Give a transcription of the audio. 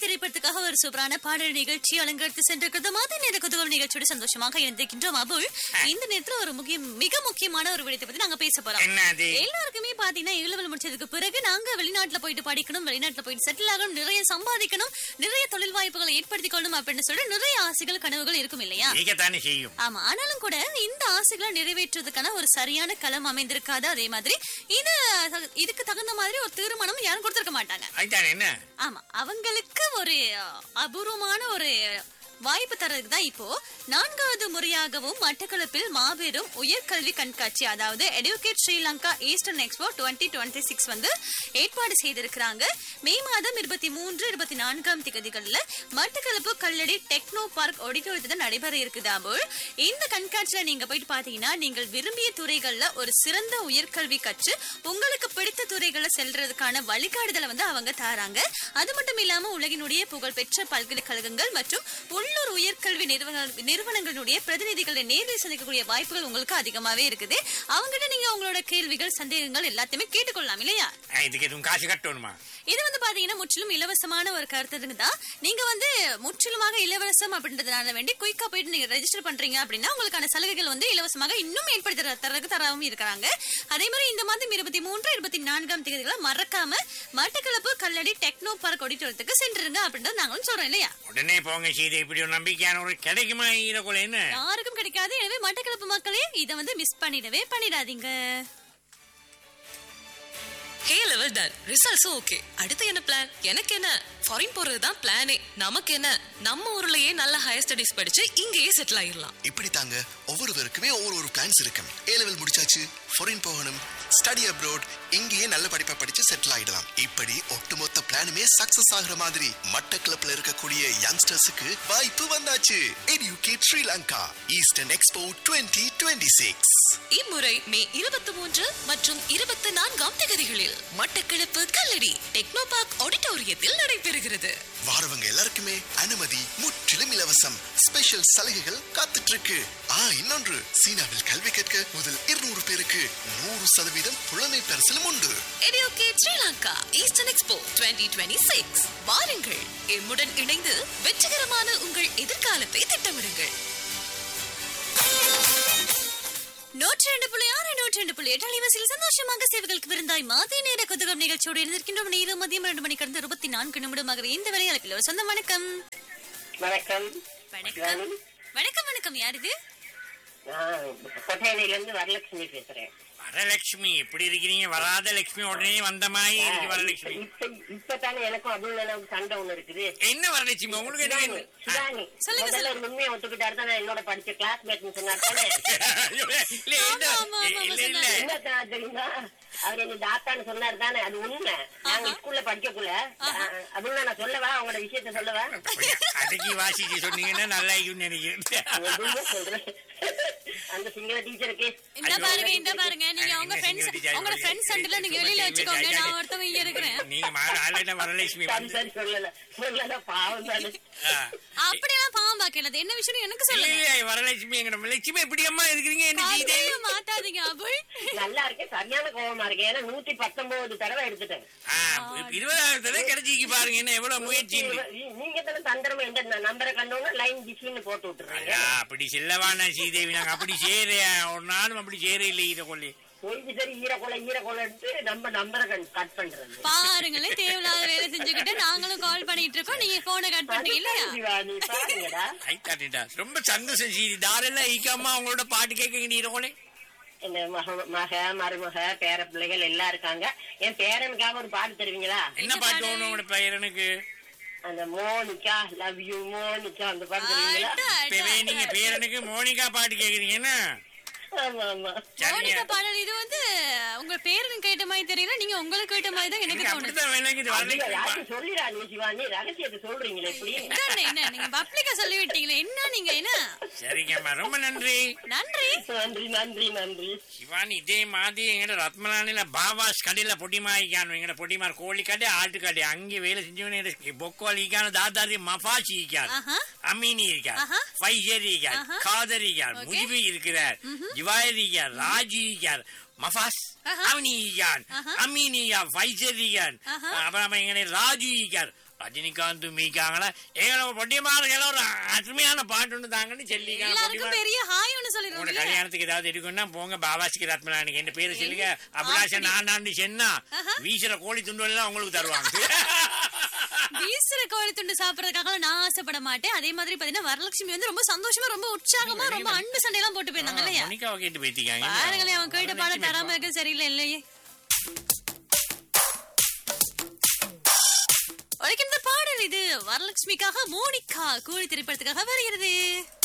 திரைப்படத்துக்காக ஒரு சூப்பரான பாடல் நிகழ்ச்சி அலங்கரித்து சென்றிருக்கிறது மாதிரி நேர குதகல் நிகழ்ச்சியோட சந்தோஷமாக இருந்திருக்கின்றோம் அபுல் இந்த நேரத்துல ஒரு முக்கிய மிக முக்கியமான ஒரு விடயத்தை பத்தி நாங்க பேச போறோம் என்னது எல்லாருக்குமே பாத்தீங்கன்னா இளவல் முடிச்சதுக்கு பிறகு நாங்க வெளிநாட்டுல போயிட்டு படிக்கணும் வெளிநாட்டுல போயிட்டு செட்டில் ஆகணும் நிறைய சம்பாதிக்கணும் நிறைய தொழில் வாய்ப்புகளை ஏற்படுத்திக் கொள்ளணும் அப்படின்னு சொல்லி நிறைய ஆசைகள் கனவுகள் இருக்கும் இல்லையா நீங்கத்தானே செய்யும் ஆமா ஆனாலும் கூட இந்த ஆசைகளை நிறைவேற்றுவதற்கான ஒரு சரியான களம் அமைந்திருக்காது அதே மாதிரி இது இதுக்கு தகுந்த மாதிரி ஒரு தீர்மானம் யாரும் கொடுத்திருக்க மாட்டாங்க அதுதானே என்ன ஆமா அவங்களுக்கு ஒரு அஹ், அபூர்வமான ஒரு வாய்ப்பு தரதுக்கு தான் இப்போ நான்காவது முறையாகவும் மட்டக்களப்பில் மாபெரும் உயர்கல்வி கண்காட்சி அதாவது educate Sri Lanka eastern expo twenty twenty six வந்து ஏற்பாடு செய்திருக்கிறாங்க மே மாதம் இருபத்தி மூன்று இருபத்தி நான்காம் திகதிகளில் மட்டக்களப்பு கல்லடி டெக்னோ பார்க் ஆடிட்டோரியத்தில் நடைபெற இருக்குது அபுல் இந்த கண்காட்சியில நீங்க போயிட்டு பாத்தீங்கன்னா நீங்கள் விரும்பிய துறைகள்ல ஒரு சிறந்த உயர்கல்வி கற்று உங்களுக்கு பிடித்த துறைகளை செல்றதுக்கான வழிகாட்டுதலை வந்து அவங்க தராங்க அது மட்டும் இல்லாம உலகினுடைய புகழ்பெற்ற பல்கலைக்கழகங்கள் மற்றும் உள்ளூர் உயர்கல்வி நிறுவன நிறுவனங்களுடைய பிரதிநிதிகளை நேரில் சந்திக்கக்கூடிய வாய்ப்புகள் உங்களுக்கு அதிகமாவே இருக்குது அவங்ககிட்ட நீங்க உங்களோட கேள்விகள் சந்தேகங்கள் எல்லாத்தையுமே கேட்டுக்கொள்ளலாம் இல்லையா ஆ, இதுக்கு எதுவும் காசு கட்டணுமா இது வந்து பாத்தீங்கன்னா முற்றிலும் இலவசமான ஒரு கருத்து தான் நீங்க வந்து முற்றிலுமாக இலவசம் அப்படின்றதுனால வேண்டி குயிக்கா போயிட்டு நீங்க ரெஜிஸ்டர் பண்றீங்க அப்படின்னா உங்களுக்கான சலுகைகள் வந்து இலவசமாக இன்னும் ஏற்படுத்தி தர- தரதுக்கு தரவும் இருக்கிறாங்க அதே மாதிரி இந்த மாதம் இருபத்தி மூன்று இருபத்தி நான்காம் தேதிகளை மறக்காம மட்டக்களப்பு கல்லடி டெக்னோ பார்க் ஆடிட்டோரியத்துக்கு சென்றுருங்க அப்படின்றது நாங்களும் சொல்றோம் இல்லையா உடனே போங்க செய்து இப்படி ஒரு நம்பிக்கையான ஒரு கிடைக்குமா ஈரக்குள்ள என்ன யாருக்கும் கிடைக்காது எனவே மட்டக்களப்பு மக்களே இதை வந்து மிஸ் பண்ணிடவே பண்ணிடாதீங்க ஹே லெவல் டன் ரிசல்ட்ஸும் ஓகே அடுத்து என்ன பிளான் எனக்கு என்ன ஃபாரின் போறது தான் பிளானே நமக்கு என்ன நம்ம ஊர்லயே நல்ல ஹையர் ஸ்டடிஸ் படிச்சு இங்கேயே செட்டில் ஆயிடலாம் இப்படி தாங்க ஒவ்வொருவருக்குமே ஒவ்வொரு ஒரு பிளான்ஸ் இருக்கும் ஏ லெவல் முடிச்சாச்சு ஃபாரின் போகணும் ஸ்டடி அப்ரோட் இங்கேயே நல்ல படிப்பை படிச்சு செட்டில் ஆயிடலாம் இப்படி ஒட்டுமொத்த பிளானுமே சக்சஸ் ஆகுற மாதிரி மட்டக்களப்ல இருக்கக்கூடிய யங்ஸ்டர்ஸுக்கு வாய்ப்பு வந்தாச்சு educate Sri Lanka eastern expo 2026 six இம்முறை மே இருபத்தி மூன்று மற்றும் இருபத்தி நான்காம் தேதிகளில் மட்டக்களப்பு கல்லடி டெக்னோ பார்க் ஆடிட்டோரியத்தில் நடைபெறுகிறது வாரவங்க எல்லாருக்குமே அனுமதி முற்றிலும் இலவசம் ஸ்பெஷல் சலுகைகள் காத்துட்டு இருக்கு ஆ இன்னொன்று சீனாவில் கல்வி கற்க முதல் இருநூறு பேருக்கு நூறு சதவீதம் புலமை பரிசிலும் உண்டு எடியோகேட் ஸ்ரீலங்கா ஈஸ்டர்ன் எக்ஸ்போ 2026 வாருங்கள் எம்முடன் இணைந்து வெற்றிகரமான உங்கள் எதிர்காலத்தை திட்டமிடுங்கள் நூற்றி ரெண்டு புள்ளி ஆறு நூற்றி ரெண்டு புள்ளி எட்டு அலைவரிசையில் சந்தோஷமாக சேவைகளுக்கு விருந்தாய் மதிய நேர குதுகம் நிகழ்ச்சியோடு இருந்திருக்கின்றோம் நேரம் மதியம் இரண்டு மணி கடந்து இருபத்தி நான்கு நிமிடமாக இந்த வேலை அழைப்பில் ஒரு சொந்த வணக்கம் வணக்கம் வணக்கம் வணக்கம் வணக்கம் யார் இது நான் கொட்டையில இருந்து வரலட்சுமி பேசுறேன் வரலட்சுமி எப்படி இருக்கிறீங்க வராத லட்சுமி உடனே வந்த மாதிரி இருக்கு வரலட்சுமி இப்ப இப்பதானே எனக்கும் அதுவும் எனக்கு சண்டை ஒண்ணு இருக்குது என்ன வரலட்சுமி உங்களுக்கு சுதானி என்ன சுதானி சொல்லுங்க, முதல்ல ஒரு உண்மையை ஒத்துக்கிட்டாரு தான் என்னோட படிச்ச கிளாஸ்மேட் சொன்னார் தானே இல்ல என்ன ஆமா, ஆமா, இல்ல இல்ல என்ன த- தெரியுமா அவர் என்ன டாக்டர்னு சொன்னாரு தானே அது உண்மை நாங்க ஸ்கூல்ல படிக்கக்குள்ள அப்படின்னு நான் சொல்லவா உங்களோட விஷயத்த சொல்லவா அடக்கி வாசிச்சு சொன்னீங்கன்னா நல்லா இருக்கும்னு நினைக்கிறேன் எதுவுமே சொல்றேன் அந்த சிங்கள டீச்சருக்கு இந்த பாருங்க இந்த பாருங்க நீங்க உங்க என்ன ஃப்ரெண்ட்ஸ் seniority charge உங்களோட ஃப்ரெண்ட்ஸ் சண்டில நீங்க வெளியில வச்சுக்கோங்க நான் ஒருத்தவங்க இங்க இருக்கிறேன் நீங்க ஆல்ரெடி வரலட்சுமி சரி வந்து சரி சொல்லல சொல்லல பாவம் தானே ஆ. அப்படியெல்லாம் பாவம் பாக்கிறது என்ன விஷயம் எனக்கு இல்ல, சொல்லுங்க இல்ல, வரலட்சுமி எங்கட லட்சுமி எப்படி அம்மா இருக்கிறீங்க என்ன செய்தே கதையை மாத்தாதீங்க அபுல் நல்லா இருக்கேன் சரியான கோவமா இருக்கேன் ஏன்னா நூத்தி பத்தொன்பது தடவை எடுத்துட்டேன் இருபதாயிரத்துல கிடைச்சிக்கு பாருங்க என்ன எவ்வளவு முயற்சி நீ- நீங்க தானே தந்திரமா எந்த நம்பரை கண்டோன்னா லைன் பிஸின்னு போட்டு விட்டுறீங்க ஐயா, அப்படி செல்லவானா ஸ்ரீதேவி நாங்க அப்படி சேரையா ஒரு நாளும் அப்படி சேர இல்லை இதை கொள்ளி போயிட்டு சரி ஈரக்கொலை ஈரக்கொலை எடுத்து நம்ம நம்பரை கட் பண்றது பாருங்களேன் தேவையில்லாத வேலை செஞ்சுக்கிட்டு நாங்களும் கால் பண்ணிட்டு இருக்கோம் நீங்க போனை கட் பண்றீங்க இல்லையா சிவானி பாருங்கடா ஐட்டாட்டா ரொம்ப சந்தோஷம் சீதி தாரெல்லாம் ஈக்காம அவங்களோட பாட்டு கேட்க நீ கொள்ளி இந்த மக மக மருமக பேர பிள்ளைகள் எல்லாம் இருக்காங்க என் பேரனுக்காக ஒரு பாட்டு தருவீங்களா என்ன பாட்டு வேணும் உங்களோட பையனுக்கு அந்த மோனிகா லவ் யூ மோனிகா அந்த பாட்டு தருவீங்களா அட, அட, இப்பவே நீங்க பேரனுக்கு மோனிகா பாட்டு கேக்குறீங்க என்ன ஆமா ஆமா மோனிகா பாடல் இது வந்து உங்க பேருக்கு கேட்ட மாதிரி தெரியல நீங்க உங்களுக்கு கேட்ட மாதிரி தான் எனக்கு எனக்கு தோணுது அப்படித்தான் விளங்குது அப்படியா, வரலட்சுமி பா- யாரும் சொல்லிடா நீ சிவானி ரகசியத்தை சொல்றீங்களே இப்படி என்ன, என்ன நீங்க பப்ளிக்கா சொல்லி விட்டீங்களே என்ன நீங்க என்ன சரிங்கம்மா ரொம்ப நன்றி நன்றி நன்றி நன்றி நன்றி சிவானி இதே மாதிரி எங்கட ரத்மலானில பாபாஸ் கடையில பொடிமாய்க்கான் எங்கட பொடிமார் கோழி கடை ஆட்டு கடை அங்கே வேலை செஞ்சவனே பொக்கோல் ஈக்கான தாதாரி மஃபாஸ் ஈக்கார் ஆஹா. அமீனி இருக்கார் ஆஹா. ஃபைசர் இருக்கார் ஆஹா. காதர் இருக்கார் Okay. முஜிபி இருக்கிறார் ஜிவாயர் இருக்கார் ராஜி இருக்கார் மஃபாஸ் ஆஹா. அவனி இருக்கார் ஆஹா. அமீனி இருக்கார் ஃபைசர் இருக்கார் ஆஹா. அப்புறம் எங்கட ராஜு இருக்கார் ரஜினிகாந்த் மீக்காங்களா எங்கள பொட்டியமார்கள் ஒரு அருமையான பாட்டு ஒன்று தாங்கன்னு சொல்லிக்காங்க எல்லாருக்கும் பொட்டிமார். பெரிய ஹாய் ஒண்ணு உங்களோட சொல்லிடுறோம் கல்யாணத்துக்கு ஏதாவது இருக்குன்னா போங்க பாபாசிக்கு ரத்மலானிக்கு என்ன பேரு சொல்லுங்க அபிலாஷன் நான் நாண்டு சென்னா வீசுற கோழி துண்டு எல்லாம் உங்களுக்கு தருவாங்க வீசுற கோழி துண்டு சாப்பிடறதுக்காக நான் ஆசைப்பட மாட்டேன் அதே மாதிரி பாத்தீங்கன்னா வரலட்சுமி வந்து ரொம்ப சந்தோஷமா ரொம்ப உற்சாகமா ரொம்ப அன்பு சண்டை எல்லாம் போட்டு போயிருந்தாங்க இல்லையா மணிக்காவை கேட்டு பேத்திக்காங்க பாருங்களேன் அவன் கேட்ட பாட தராம இருக்க சரியில்லை இல்லையே உழைக்கின்ற பாடல் இது வரலட்சுமிக்காக மோனிகா கூலி திரைப்படத்துக்காக வருகிறது